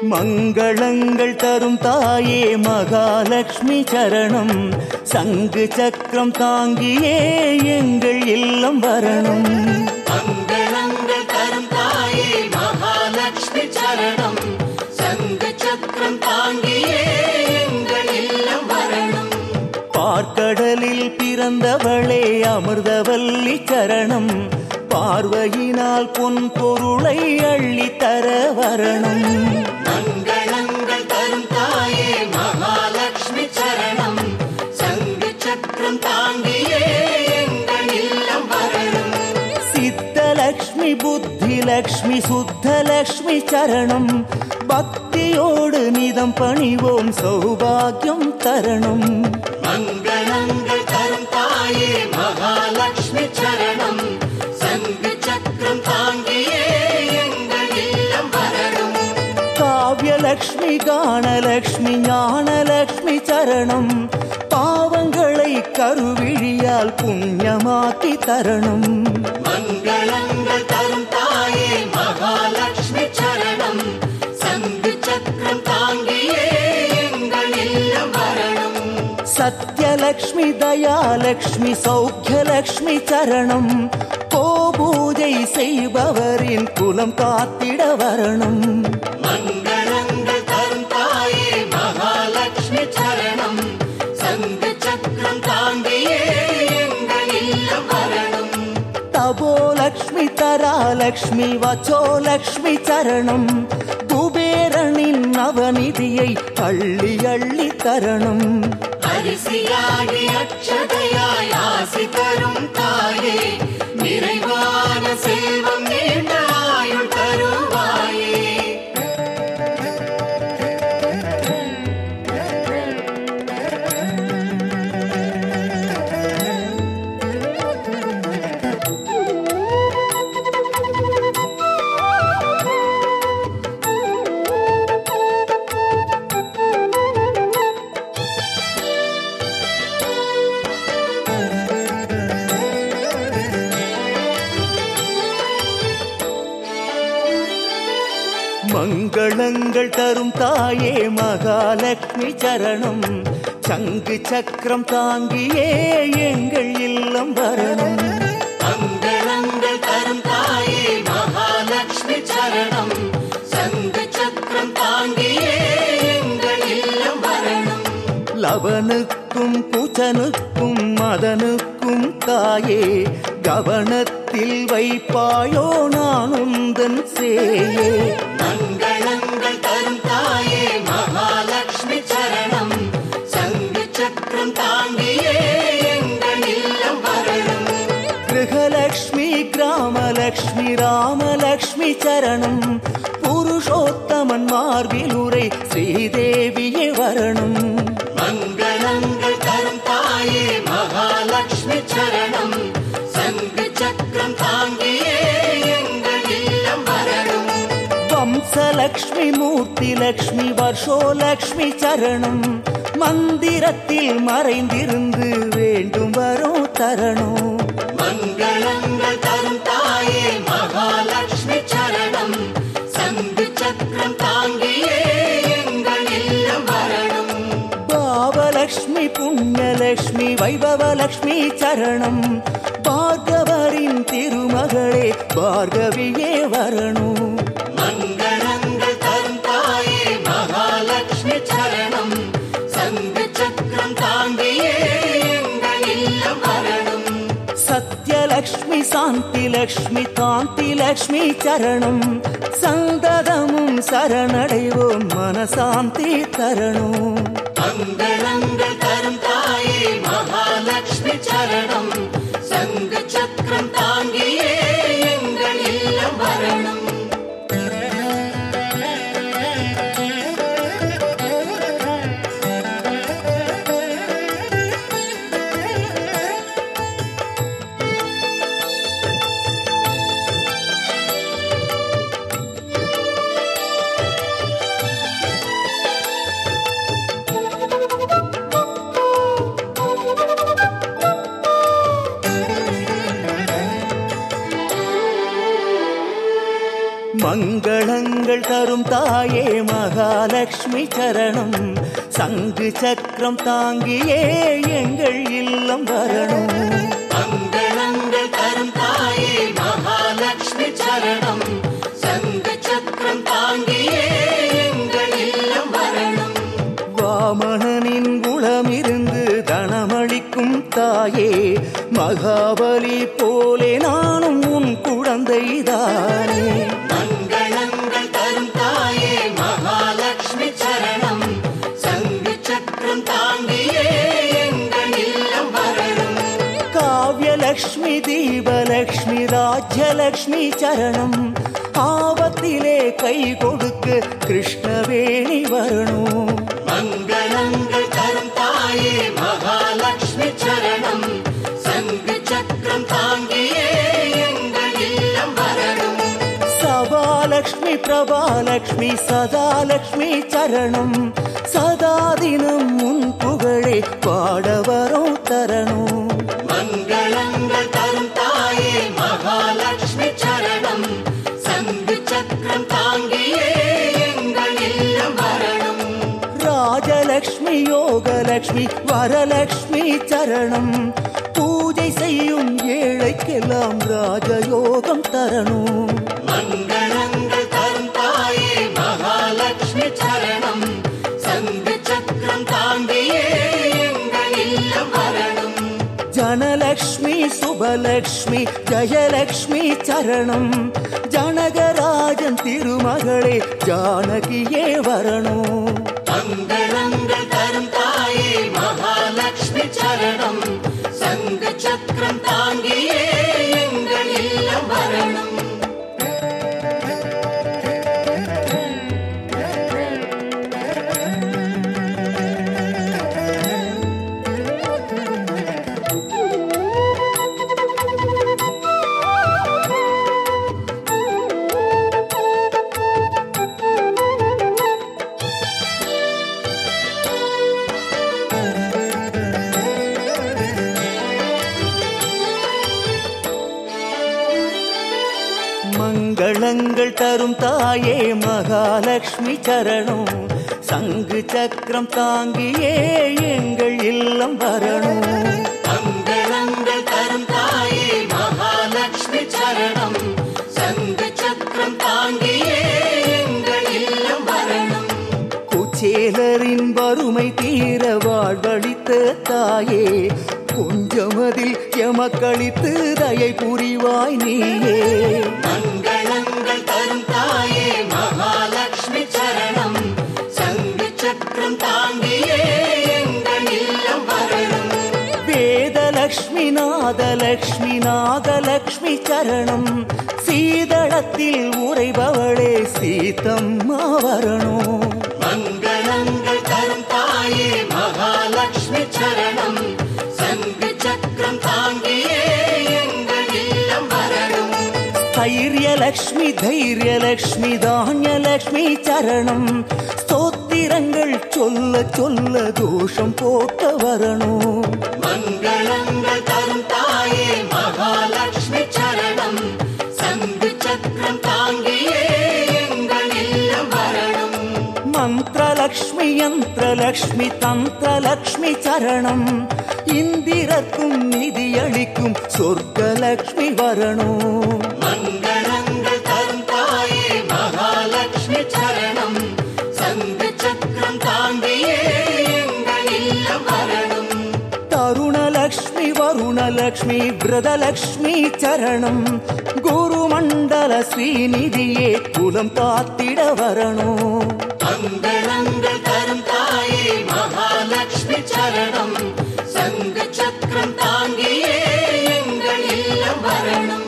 மங்களங்கள் தரும் தாயே மகாலட்சுமி சரணம் சங்கு சக்கரம் தாங்கியே எங்கள் இல்லம் வரணும் மங்களங்கள் தரும் தாயே மகாலட்சுமி சரணம் சங்கு சக்கரம் தாங்கியே எங்கள் இல்லம் வரணும் பார்க்கடலில் பிறந்தவளே அமிர்தவல்லி சரணம் பார்வையினால் பொன் பொருளை அள்ளி தர வரணும் மங்களங்கள் தரும் தாயே மகாலட்சுமி சரணம் சங்கு சக்கரம் தாங்கியே எங்கள் இல்லம் வரணும் சித்தலக்ஷ்மி புத்திலக்ஷ்மி சுத்தலக்ஷ்மி சரணம் பக்தியோடு நிதம் பணிவோம் சௌபாகியம் தரணும் மங்களங்கள் தரும் தாயே மகாலட்சுமி சரணம் சங்கு சக்கரம் தாங்கியே எங்கள் இல்லம் வரணும் காவியலக்ஷ்மி கானலக்ஷ்மி ஞானலக்ஷ்மி சரணம் பாவங்களை கருவிழியால் புண்ணியமாக்கி தரணும் மங்களங்கள் தரும் தாயே மகாலட்சுமி சரணம் சங்கு சக்கரம் தாங்கியே எங்கள் இல்லம் வரணும் சத்யலக்ஷ்மி தயாலக்ஷ்மி சௌக்கியலக்ஷ்மி சரணம் கோபூஜை செய்பவரின் குலம் காத்திட வரணும் மங்களங்கள் தரும் தாயே மகாலட்சுமி சரணம் சங்கு சக்கரம் தாங்கியே எங்கள் இல்லம் வரணும் தபோலக்ஷ்மி தராலக்ஷ்மி வச்சோலக்ஷ்மி சரணம் குபேரனின் நவநிதியை அள்ளி அள்ளி தரணும் அரிசியாகி அட்சதையாய் ஆசி தரும் தாயே நிறைவான செல்வம் நீண்ட ஆயுள் தருவாயே மங்களங்கள் தரும் தாயே மகாலட்சுமி சரணம் சங்கு சக்கரம் தாங்கியே எங்கள் இல்லம் வரணும் மங்களங்கள் தரும் தாயே மகாலட்சுமி சரணம் சங்கு சக்கரம் தாங்கியே எங்கள் இல்லம் வரணும் லவனுக்கும் குச்சனுக்கும் மதனுக்கும் தாயே கவனத்தில் வைப்பாயோ நான் உந்தன் சேயே மங்களங்கள் தரும் தாயே மகாலட்சுமி சரணம் சங்கு சக்கரம் தாங்கியே எங்கள் இல்லம் வரணும் கிருகலக்ஷ்மி கிராமலக்ஷ்மி ராமலக்ஷ்மி சரணம் புருஷோத்தமன் மார்பில் உரை ஸ்ரீதேவியே வரணும் மங்களங்கள் தரும் தாயே மகாலட்சுமி சரணம் சங்கு சக்கரம் தாங்கியே எங்கள் இல்லம் வரணும் வம்சலக்ஷ்மி மூர்த்தி லக்ஷ்மி வருஷோலக்ஷ்மி சரணம் மந்திரத்தில் மறைந்திருந்து வேண்டும் வரும் தரணும் மங்களங்கள் தரும் தாயே மகாலட்சுமி சரணம் சங்கு சக்கரம் தாங்கியே எங்கள் இல்லம் வரணும் பாவலக்ஷ்மி புண்ணியலக்ஷ்மி வைபவலக்ஷ்மி சரணம் பார்கவரின் திருமகளே பார்கவியே வரணும் மங்களங்கள் தரும் தாயே மகாலட்சுமி சரணம் சங்கு சக்கரம் தாங்கியே எங்கள் இல்லம் வரணும் சத்யலக்ஷ்மி சாந்தி லக்ஷ்மி காந்தி லக்ஷ்மி சரணம் சந்ததமும் சரணடைவோம் மனசாந்தி தரணும் மங்களங்கள் தரும் தாயே மகாலட்சுமி சரணம் சங்கு சக்கரம் தாங்கியே எங்கள் இல்லம் வரணும் தரும் தாயே மகாலட்சுமி சரணம் சங்கு சக்கரம் தாங்கியே எங்கள் இல்லம் வரணும் மங்களங்கள் தரும் தாயே மகாலட்சுமி சரணம் சங்க சக்கரம் தாங்கியே எங்கள் இல்லம் வரணும் வாமணனின் குளமிருந்து தனமளிக்கும் தாயே மகாபலி போலே நானும் உன் குழந்தைதானே மங்களங்கள் தரும் தாயே மகாலட்சுமி சரணம் சங்கு சக்கரம் தாங்கியே எங்கள் இல்லம் வரணும் காவியலக்ஷ்மி தீபலக்ஷ்மி ராஜ்யலக்ஷ்மி சரணம் ஆபத்திலே கை கொடுக்க கிருஷ்ணவேணி வரணும் மங்களங்கள் தரும் தாயே மகாலட்சுமி சரணம் சங்கு சக்கரம் தாங்கியே எங்கள் இல்லம் வரணும் சபாலக்ஷ்மி பிரபாலக்ஷ்மி சதாலக்ஷ்மி சரணம் சதா தினம் உன் புகழே பாட வரும் தரணும் மங்களங்கள் தரும் தாயே மகாலட்சுமி சரணம் சங்கு சக்கரம் தாங்கியே எங்கள் இல்லம் வரணும் ராஜலக்ஷ்மி யோகலக்ஷ்மி வரலக்ஷ்மி சரணம் பூஜை செய்யும் ஏழைக்கெல்லாம் ராஜயோகம் தரணும் மங்களங்கள் தரும் தாயே மகாலட்சுமி சரணம் சங்கு சக்கரம் தாங்கியே எங்கள் இல்லம் வரணும் ஜனலக்ஷ்மி சுபலக்ஷ்மி ஜெயலக்ஷ்மி சரணம் ஜனகராஜன் திருமகளே ஜானகியே வரணும் மங்களங்கள் தரும் தாயே மகாலட்சுமி சரணம் சங்கு சக்கரம் தாங்கியே எங்கள் இல்லம் வரணும் மங்களங்கள் தரும் தாயே மகாலட்சுமி சரணம் சங்கு சக்கரம் தாங்கியே எங்கள் இல்லம் வரணும் மங்களங்கள் தரும் தாயே மகாலட்சுமி சரணம் சங்கு சக்கரம் தாங்கியே எங்கள் இல்லம் வரணும் குச்சேலரின் வறுமை தீர வாழ்வழித்த தாயே கொஞ்சமதில் எமக்களித்து தயை புரிவாய் நீயே மங்களங்கள் தரும் தாயே மகாலட்சுமி சரணம் சங்கு சக்கரம் தாங்கியே எங்கள் இல்லம் வரணும் வேதலக்ஷ்மி நாதலக்ஷ்மி நாகலக்ஷ்மி சரணம் சீதளத்தில் உறைபவளே சீதம்மா வரணும் மங்களங்கள் தரும் தாயே மகாலட்சுமி சரணம் சங்கு சக்கரம் தாங்கியே எங்கள் இல்லம் வரணும் தைரியலக்ஷ்மி தைரியலக்ஷ்மி தானியலக்ஷ்மி சரணம் ஸ்தோத்திரங்கள் சொல்ல சொல்ல தோஷம் போக்க வரணும் மங்களங்கள் தரும் தாயே மகாலட்சுமி சரணம் சங்கு சக்கரம் தாங்கியே எங்கள் இல்லம் வரணும் மந்திரலக்ஷ்மி யந்திரலக்ஷ்மி தந்திரலக்ஷ்மி சரணம் இந்திரக்கும் நிதியளிக்கும் சொர்க்கலக்ஷ்மி வரணும் மங்களங்கள் தரும் தாயே மகாலட்சுமி சரணம் சங்கு சக்கரம் தாங்கியே எங்கள் இல்லம் வரணும் தருணலக்ஷ்மி வருணலக்ஷ்மி விரதலக்ஷ்மி சரணம் குருமண்டல ஸ்ரீநிதியே குலம் காத்திட வரணும் மங்களங்கள் தரும் தாயே மகாலட்சுமி சரணம் சங்கு சக்கரம் தாங்கியே எங்கள் இல்லம் வரணும்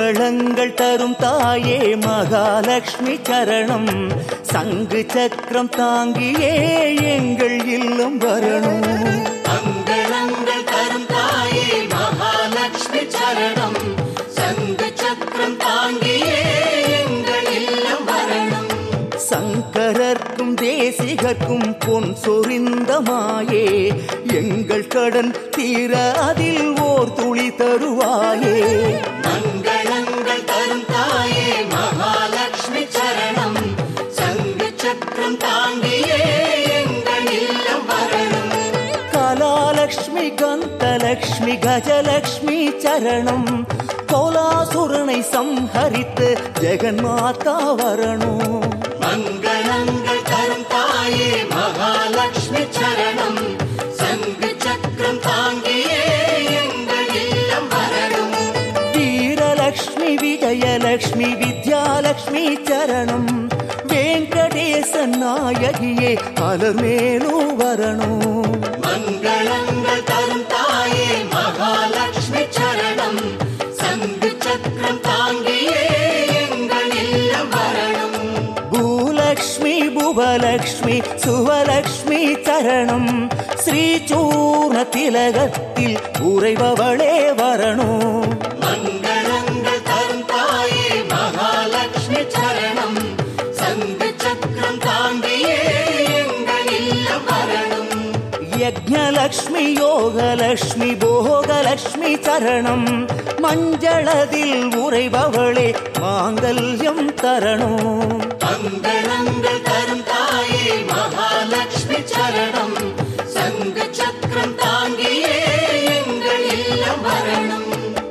மங்களங்கள் தரும் தாயே மகாலட்சுமி சரணம் சங்கு சக்கரம் தாங்கியே எங்கள் இல்லம் வரணும் மங்களங்கள் தரும் தாயே மகாலட்சுமி சரணம் சங்கு சக்கரம் தாங்கியே எங்கள் இல்லம் வரணும் சங்கரர்க்கும் தேசிகர்க்கும் பொன் சொரிந்த மாயே எங்கள் கடன் தீர அதில் ஓர் துளி தருவாயே மங்களங்கள் தரும் தாயே மகாலட்சுமி சரணம் சங்கு சக்கரம் தாங்கியே எங்கள் இல்லம் வரணும் கலாலட்சுமி கந்தலட்சுமி கஜலட்சுமி சரணம் கோலாசுரனை சம்ஹரித்து ஜெகன்மாதா வரணும் மங்களங்கள் தரும் தாயே மகாலட்சுமி சரணம் சங்கு சக்கரம் தாங்கியே எங்கள் இல்லம் வரணும் வீரலக்ஷ்மி விஜயலக்ஷ்மி வித்யாலக்ஷ்மி சரணம் வெங்கடேச நாயகியே பலர் மேலும் வரணும் மங்களங்கள் தரும் தாயே மகாலட்சுமி சரணம் சங்கு சக்கரம் தாங்கியே எங்கள் இல்லம் வரணும் பூலக்ஷ்மி புவலக்ஷ்மி சுவலக்ஷ்மி சரணம் ஸ்ரீசூர்ண திலகத்தில் உறைபவளே வரணும் மங்களங்கள் தரும் தாயே மகாலட்சுமி சரணம் சங்கு சக்கரம் தாங்கியே எங்கள் இல்லம் வரணும் யஜ்ஞலக்ஷ்மி யோகலக்ஷ்மி போகலக்ஷ்மி சரணம் மஞ்சளதில் உறைபவளே மாங்கல்யம் தரணும் மங்களங்கள் தரும் தாயே மகாலட்சுமி சரணம் சங்கு சக்கரம் தாங்கியே எங்கள் இல்லம் வரணும்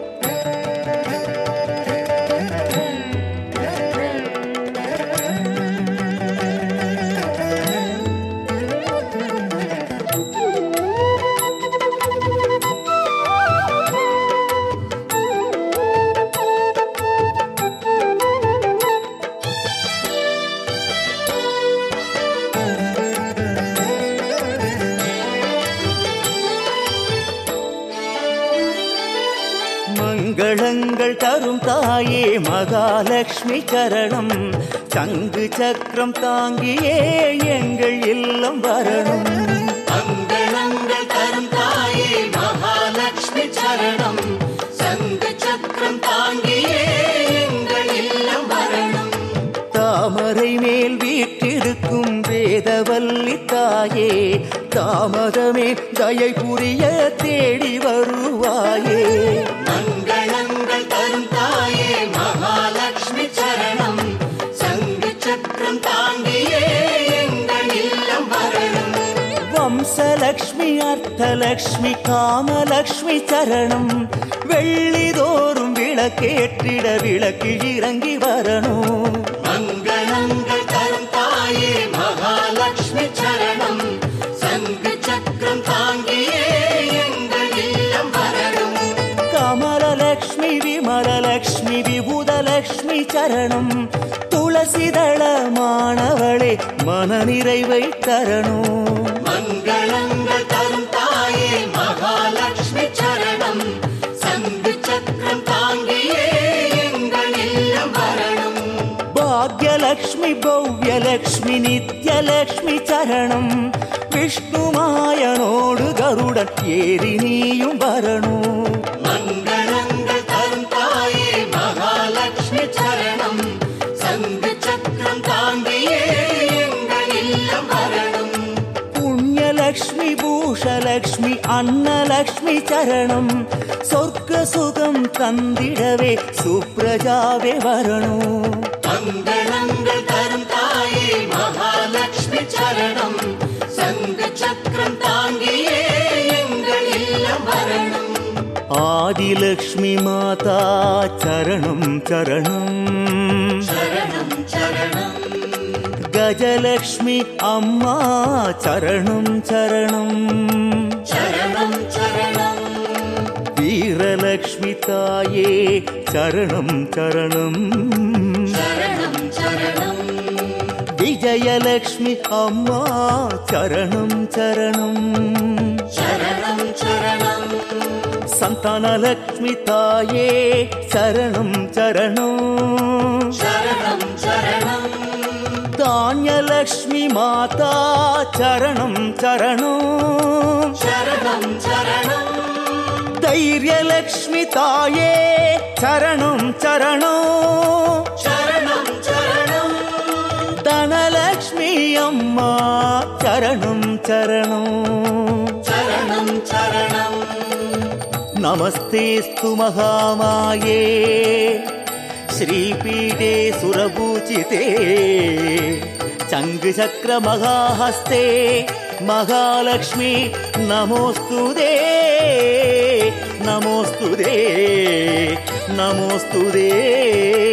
மங்களங்கள் தரும் தாயே மகாலட்சுமி சரணம் சங்கு சக்கரம் தாங்கியே எங்கள் இல்லம் வரணும் மங்களங்கள் தரும் தாயே மகாலட்சுமி சரணம் சங்கு சக்கரம் தாங்கியே எங்கள் இல்லம் வரணும் தாமரை மேல் வீட்டிருக்கும் வேதவல்லி தாயே தாமதமே தயை புரிய தேடி வருவாயே மங்களங்கள் தரும் தாயே மகாலட்சுமி சரணம் சங்கு சக்கரம் தாங்கியே எங்கள் இல்லம் வரணும் வம்சலக்ஷ்மி அர்த்தலக்ஷ்மி காமலக்ஷ்மி சரணம் வெள்ளிதோறும் விளக்கேற்றிட விளக்கில் இறங்கி வரணும் மங்களங்கள் தரும் தாயே மகாலட்சுமி சரணம் சங்கு சக்கரம் தாங்கியே எங்கள் இல்லம் வரணும் கமலலக்ஷ்மி விமலலக்ஷ்மி விபுதலக்ஷ்மி சரணம் துளசிதள மாணவளே மனநிறைவை தரணும் மங்களங்கள் தரும் தாயே மகாலட்சுமி சரணம் சங்கு சக்கரம் தாங்கியே எங்கள் இல்லம் வரணும் பாக்யலக்ஷ்மி பவ்யலக்ஷ்மி நித்யலக்ஷ்மி சரணம் விஷ்ணுமாயனோடு கருடன் ஏறி நீயும் வரணும் மங்களங்கள் தரும் தாயே மகாலட்சுமி சரணம் சங்கு சக்கரம் தாங்கியே எங்கள் இல்லம் வரணும் புண்ணியலக்ஷ்மி பூஷலக்ஷ்மி அன்னலக்ஷ்மி சரணம் சொர்க்க சுகம் தந்திடவே சுப்ரஜாவே வரணும் மங்களங்கள் தரும் தாயே மகாலட்சுமி சரணம் சங்கு சக்கரம் தாங்கியே எங்கள் இல்லம் வரணும் ஆதிலக்ஷ்மி மாதா சரணம் சரணம் சரணம் சரணம் கஜலக்ஷ்மி அம்மா சரணம் சரணம் சரணம் சரணம் வீரலக்ஷ்மி தாயே சரணம் சரணம் சரணம் சரணம் விஜயலக்ஷ்மி அம்மா சரணம் சரணம் சரணம் சரணம் சந்தானலக்ஷ்மி தாயே சரணம் சரணம் சரணம் சரணம் தானியலக்ஷ்மி மாதா சரணம் சரணம் சரணம் சரணம் தைரியலக்ஷ்மி தாயே சரணம் சரணம் சரணம் சரணம் தனலக்ஷ்மி அம்மா சரணம் சரணம் சரணம் சரணம் नमस्तेऽस्तु महामाये श्रीपीठे सुरपूजिते चङ्गचक्रमहाहस्ते महालक्ष्मी नमोऽस्तु दे नमोऽस्तु दे नमोऽस्तु दे